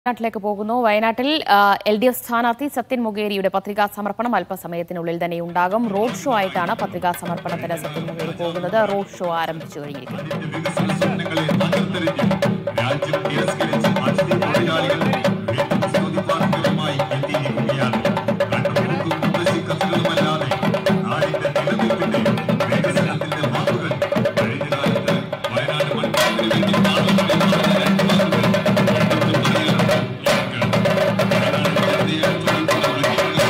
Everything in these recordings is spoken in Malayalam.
വയനാട്ടിലേക്ക് പോകുന്നു വയനാട്ടിൽ എൽ ഡി എഫ് സ്ഥാനാർത്ഥി സത്യൻ മുഖേരിയുടെ പത്രികാ സമർപ്പണം അല്പസമയത്തിനുള്ളിൽ തന്നെ ഉണ്ടാകും റോഡ് ഷോ ആയിട്ടാണ് പത്രികാ സമർപ്പണത്തിന് സത്യൻ മുഖേരി പോകുന്നത് റോഡ് ഷോ ആരംഭിച്ചു കഴിഞ്ഞിരിക്കുന്നു വികസന സ്വപ്നങ്ങളെ തകർത്തെറിഞ്ഞ് രാജ്യം തിരസ്കരിച്ച് അതിഥി തൊഴിലാളികൾ വീണ്ടും ചോദ്യപാർക്കുകളുമായി എത്തിയിരിക്കുകയാണ് കണ്ടുപോക്കും മുത്തശ്ശിക്കത്തുകളുമല്ലാതെ നാടിന്റെ നിലനിൽപ്പിന്റെ വികസനത്തിന്റെ വാക്കുകൾ കഴിഞ്ഞ കാലത്ത് വയനാട് മണ്ഡലത്തിന് വേണ്ടി പാർലമെന്റിൽ പറഞ്ഞ രണ്ട് വാക്കുകൾ വീണ്ടും പറയലാണ് ഞങ്ങൾക്ക് വയനാട് ജനതയെ തുടർന്നുള്ള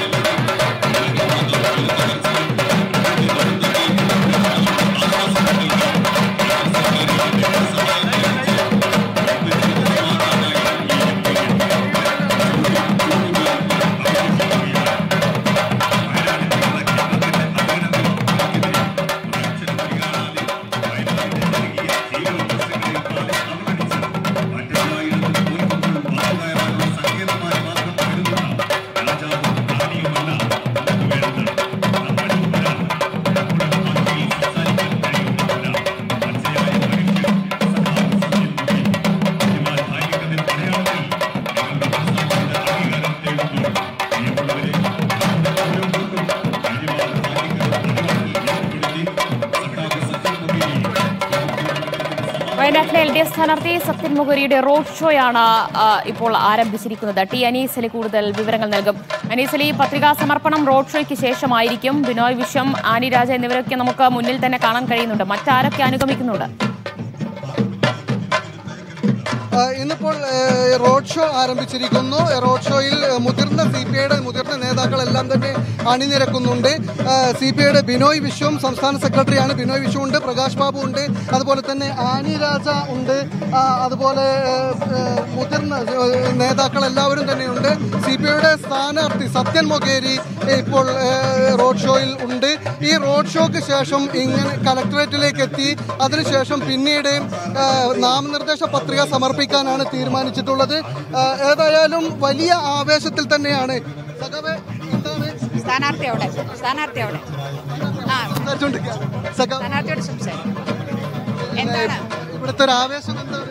വയനാട്ടിലെ എൽ ഡി എഫ് സ്ഥാനാർത്ഥി സത്യൻ മുഖേരിയുടെ റോഡ് ഷോയാണ് ആ, ഇപ്പോൾ ആരംഭിച്ചിരിക്കുന്നത് ടി അനീസ് അലി കൂടുതൽ വിവരങ്ങൾ നൽകും അനീസ് അലി പത്രികാ സമർപ്പണം റോഡ് ഷോയ്ക്ക് ശേഷമായിരിക്കും ബിനോയ് വിശ്വം ആനി രാജ എന്നിവരൊക്കെ നമുക്ക് മുന്നിൽ തന്നെ കാണാൻ കഴിയുന്നുണ്ട് മറ്റാരൊക്കെ അനുഗമിക്കുന്നുണ്ട് ആ, ഇന്നിപ്പോൾ ഏ, റോഡ് ഷോ ആരംഭിച്ചിരിക്കുന്നു റോഡ് ഷോയിൽ ഏ, മുതിർന്ന സി പി ഐയുടെ മുതിർന്ന നേതാക്കളെല്ലാം തന്നെ അണിനിരക്കുന്നുണ്ട് സി പി ഐയുടെ ബിനോയ് വിശ്വം സംസ്ഥാന സെക്രട്ടറിയാണ് ബിനോയ് വിശ്വം ഉണ്ട് പ്രകാശ് ബാബു ഉണ്ട് അതുപോലെ തന്നെ ആനി രാജ ഉണ്ട് ആ, അതുപോലെ ഏ, ഏ, മുതിർന്ന ഏ, നേതാക്കൾ എല്ലാവരും തന്നെയുണ്ട് സി പി ഐയുടെ സ്ഥാനാർത്ഥി സത്യൻ മൊകേരി ഇപ്പോൾ ഏ, റോഡ് ഷോയിൽ ഉണ്ട് ഈ റോഡ് ഷോക്ക് ശേഷം ഇങ്ങനെ കലക്ടറേറ്റിലേക്ക് എത്തി അതിനുശേഷം പിന്നീട് ആ, നാമനിർദ്ദേശ പത്രിക സമർപ്പിക്കാനാണ് തീരുമാനിച്ചിട്ടുള്ളത് ആ, ഏതായാലും വലിയ ആവേശത്തിൽ തന്നെയാണ് സഖാവേ, എന്താണ് സ്ഥാനാർത്ഥി അവിടെ സ്ഥാനാർത്ഥി അവിടെ ആ സംസാരിച്ചുകൊണ്ടിരിക്കുക? സഖാ, സ്ഥാനാർത്ഥിയോട് സംസാരിക്കും എന്താണ് ഇവിടുത്തെ ഒരു ആവേശം എന്താണ്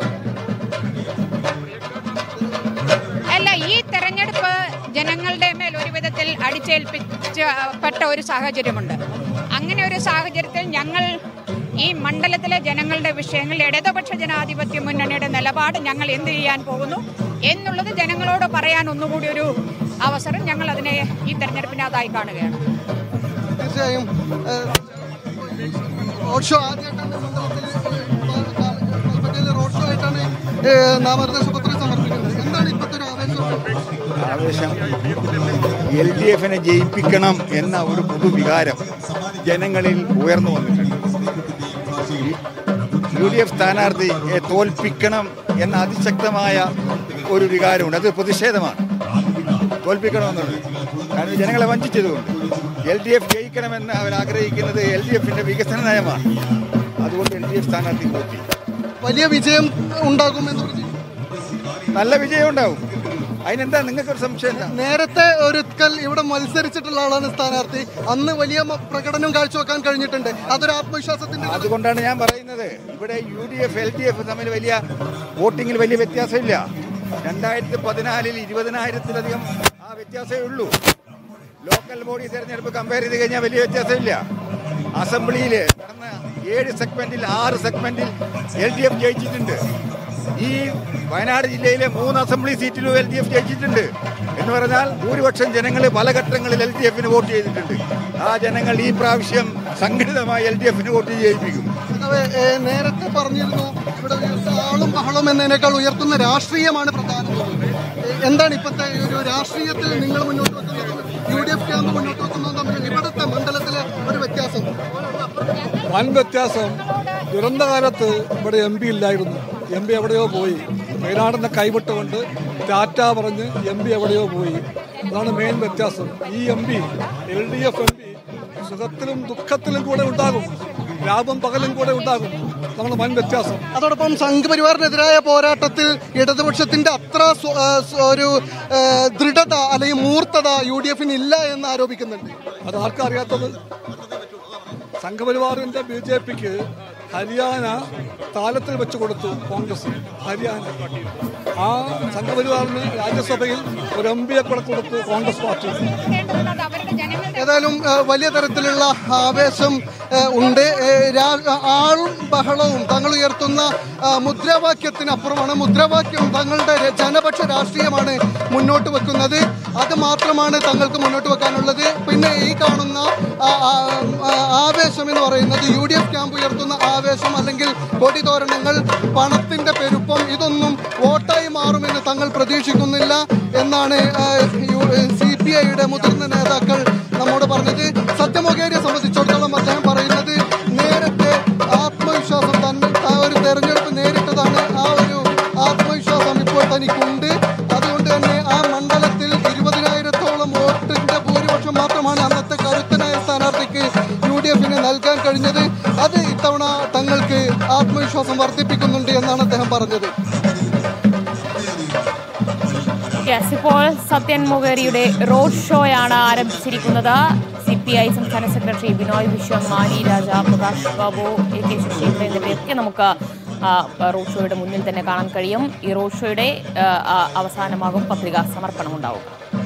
അല്ല ഈ തെരഞ്ഞെടുപ്പ് ജനങ്ങളുടെ മേൽ ഒരു വിധത്തിൽ അടിച്ചേൽപ്പിച്ചപ്പെട്ട ഒരു സാഹചര്യമുണ്ട് അങ്ങനെ ഒരു സാഹചര്യത്തിൽ ഞങ്ങൾ ഈ മണ്ഡലത്തിലെ ജനങ്ങളുടെ വിഷയങ്ങൾ ഇടതുപക്ഷ ജനാധിപത്യ മുന്നണിയുടെ നിലപാട് ഞങ്ങൾ എന്ത് ചെയ്യാൻ പോകുന്നു എന്നുള്ളത് ജനങ്ങളോട് പറയാൻ ഒന്നുകൂടി ഒരു അവസരം ഞങ്ങൾ അതിനെ ഈ തെരഞ്ഞെടുപ്പിനകത്തായി കാണുകയാണ് തീർച്ചയായും ഏ, റോഡ് ഷോ ആദ്യമായിട്ടാണ് മണ്ഡലത്തിൽ കൽപ്പറ്റയിൽ റോഡ് ഷോ ആയിട്ടാണ് ഏ, നാമനിർദ്ദേശ പത്രിക സമർപ്പിക്കുന്നത് എന്താണ് ഇപ്പോഴത്തെ ഒരു ആവേശം ആവേശം എൽ ഡി എഫിനെ ജയിപ്പിക്കണം എന്ന ഒരു പൊതുവികാരം ജനങ്ങളിൽ ഉയർന്നു വന്നിട്ടുണ്ട് യു ഡി എഫ് സ്ഥാനാർത്ഥിയെ തോൽപ്പിക്കണം എന്ന അതിശക്തമായ ഒരു വികാരമുണ്ട് അത് പ്രതിഷേധമാണ് തോൽപ്പിക്കണമെന്നുള്ളത് കാരണം ജനങ്ങളെ വഞ്ചിച്ചതുകൊണ്ട് എൽ ഡി എഫ് ജയിക്കണമെന്ന് അവർ ആഗ്രഹിക്കുന്നത് എൽ ഡി എഫിന്റെ വികസന നയമാണ് അതുകൊണ്ട് എൽ ഡി എഫ് സ്ഥാനാർത്ഥി തോൽപ്പി വലിയ വിജയം ഉണ്ടാകുമെന്ന് പ്രതീക്ഷിക്കുന്നു നല്ല വിജയം ഉണ്ടാവും അതിനെന്താ നിങ്ങൾക്കൊരു സംശയം എന്താ നേരത്തെ ഒരിക്കൽ ഇവിടെ മത്സരിച്ചിട്ടുള്ള ആളാണ് സ്ഥാനാർത്ഥി അന്ന് വലിയ മ- പ്രകടനം കാഴ്ചവെക്കാൻ കഴിഞ്ഞിട്ടുണ്ട് അതൊരു ആത്മവിശ്വാസത്തിന്റെ അതുകൊണ്ടാണ് ഞാൻ പറയുന്നത് ഇവിടെ U D F L D F തമ്മിൽ വലിയ വോട്ടിങ്ങിൽ വലിയ വ്യത്യാസമില്ല രണ്ടായിരത്തി പതിനാലിൽ ഇരുപതിനായിരത്തിലധികം ആ വ്യത്യാസമേ ഉള്ളൂ ലോക്കൽ ബോഡി തെരഞ്ഞെടുപ്പ് കമ്പയർ ചെയ്ത് കഴിഞ്ഞാൽ വലിയ വ്യത്യാസമില്ല അസംബ്ലിയിൽ നടന്ന ഏഴ് സെഗ്മെന്റിൽ ആറ് സെഗ്മെന്റിൽ എൽ ഡി എഫ് ജയിച്ചിട്ടുണ്ട് ഈ വയനാട് ജില്ലയിലെ മൂന്ന് അസംബ്ലി സീറ്റിലും എൽ ഡി എഫ് ജയിച്ചിട്ടുണ്ട് എന്ന് പറഞ്ഞാൽ ഭൂരിപക്ഷം ജനങ്ങൾ പല ഘട്ടങ്ങളിൽ എൽ ഡി എഫിന് വോട്ട് ചെയ്തിട്ടുണ്ട് ആ ജനങ്ങൾ ഈ പ്രാവശ്യം സംഘടിതമായി എൽ ഡി എഫിന് വോട്ട് ചെയ്യിപ്പിക്കും സഖാവേ, ഏ, നേരത്തെ പറഞ്ഞിരുന്നു ഇവിടെ ഉയർത്ത ആളും ബഹളും എന്നതിനേക്കാൾ ഉയർത്തുന്ന രാഷ്ട്രീയമാണ് പ്രധാനം ഏ, എന്താണ് ഇപ്പോഴത്തെ ഒരു രാഷ്ട്രീയത്തിൽ നിങ്ങൾ മുന്നോട്ട് വെക്കുന്നത് യു ഡി എഫ് ക്യാമ്പ് മുന്നോട്ട് വെക്കുന്നതും തമ്മിൽ ഇവിടുത്തെ മണ്ഡലത്തിലെ ഒരു വ്യത്യാസം വൻ വ്യത്യാസം ദുരന്തകാലത്ത് ഇവിടെ എം പി ഇല്ലായിരുന്നു എം പി എവിടെയോ പോയി വയനാടിനെ കൈവിട്ടുകൊണ്ട് ടാറ്റ പറഞ്ഞ് എം പി എവിടെയോ പോയി അതാണ് മെയിൻ വ്യത്യാസം ഈ M P L D F M P സുഖത്തിലും ദുഃഖത്തിലും കൂടെ ഉണ്ടാകും ലാഭം പകലും കൂടെ ഉണ്ടാകും അതാണ് വൻ വ്യത്യാസം അതോടൊപ്പം സംഘപരിവാറിനെതിരായ പോരാട്ടത്തിൽ ഇടതുപക്ഷത്തിന്റെ അത്ര സ്വ- ആ, സ്വ- ഒരു ആ, ദൃഢത അല്ലെങ്കിൽ മൂർത്തത യു ഡി എഫിന് ഇല്ല എന്ന് ആരോപിക്കുന്നുണ്ട് അത് ആർക്കും അറിയാത്തത് സംഘപരിവാറിന്റെ ബി ജെ പിക്ക് ഹരിയാന താലത്തിൽ വെച്ച് കൊടുത്തു കോൺഗ്രസ് ഹരിയാന ആ സംഘപരിവാറിന് രാജ്യസഭയിൽ ഒരു എം പിയെ കൂടെ കൊടുത്തു കോൺഗ്രസ് പാർട്ടി ചെയ്യേണ്ടതുള്ളത് അവരുടെ ജനങ്ങളുടെ ഏതായാലും ആ, വലിയ തരത്തിലുള്ള ആവേശം ആ, ഉണ്ട് ഏ, രാ- ആളും ബഹളവും തങ്ങൾ ഉയർത്തുന്ന ആ, മുദ്രാവാക്യത്തിനപ്പുറമാണ് മുദ്രാവാക്യം തങ്ങളുടെ ര- ജനപക്ഷ രാഷ്ട്രീയമാണ് മുന്നോട്ട് വെക്കുന്നത് അത് മാത്രമാണ് തങ്ങൾക്ക് മുന്നോട്ട് വെക്കാനുള്ളത് പിന്നെ ഈ കാണുന്ന ആ, ആ, ആ, ആവേശം എന്ന് പറയുന്നത് യു ഡി എഫ് ക്യാമ്പ് ഉയർത്തുന്ന ആവേശം അല്ലെങ്കിൽ കൊടിതോരണങ്ങൾ പണത്തിന്റെ പെരുപ്പം ഇതൊന്നും വോട്ടായി മാറുമെന്ന് തങ്ങൾ പ്രതീക്ഷിക്കുന്നില്ല എന്നാണ് സി പി ഐയുടെ മുതിർന്ന നേതാക്കൾ നമ്മോട് പറഞ്ഞത് സത്യമൊകേരിയെ സംബന്ധിച്ചിടത്തോളം അദ്ദേഹം പറയുന്നത് നേരത്തെ ആത്മവിശ്വാസം തന്നെ ആ ഒരു തെരഞ്ഞെടുപ്പ് നേരിട്ടതാണ് ആ ഒരു ആത്മവിശ്വാസം ഇപ്പോൾ തനിക്കുണ്ട് അതുകൊണ്ട് തന്നെ ആ മണ്ഡലത്തിൽ ഇരുപതിനായിരത്തോളം വോട്ടിന്റെ ഭൂരിപക്ഷം മാത്രമാണ് അന്നത്തെ കരുത്തനായ സ്ഥാനാർത്ഥിക്ക് യു ഡി എഫിന് നൽകാൻ കഴിഞ്ഞത് അത് ഇത്തവണ തങ്ങൾക്ക് ആത്മവിശ്വാസം വർദ്ധിപ്പിക്കുന്നുണ്ട് എന്നാണ് അദ്ദേഹം പറഞ്ഞത് യെസ് ഇപ്പോൾ സത്യൻ മുഖേരിയുടെ റോഡ് ഷോയാണ് ആരംഭിച്ചിരിക്കുന്നത് സി പി ഐ സംസ്ഥാന സെക്രട്ടറി ബിനോയ് വിശ്വം മാനി രാജ പ്രകാശ് ബാബു എ കെ ശശീന്ദ്രൻ എന്നിവരെയൊക്കെ നമുക്ക് ആ, റോഡ് ഷോയുടെ മുന്നിൽ തന്നെ കാണാൻ കഴിയും ഈ റോഡ് ഷോയുടെ ആ, ആ, അവസാനമാകും പത്രികാ സമർപ്പണം ഉണ്ടാവുക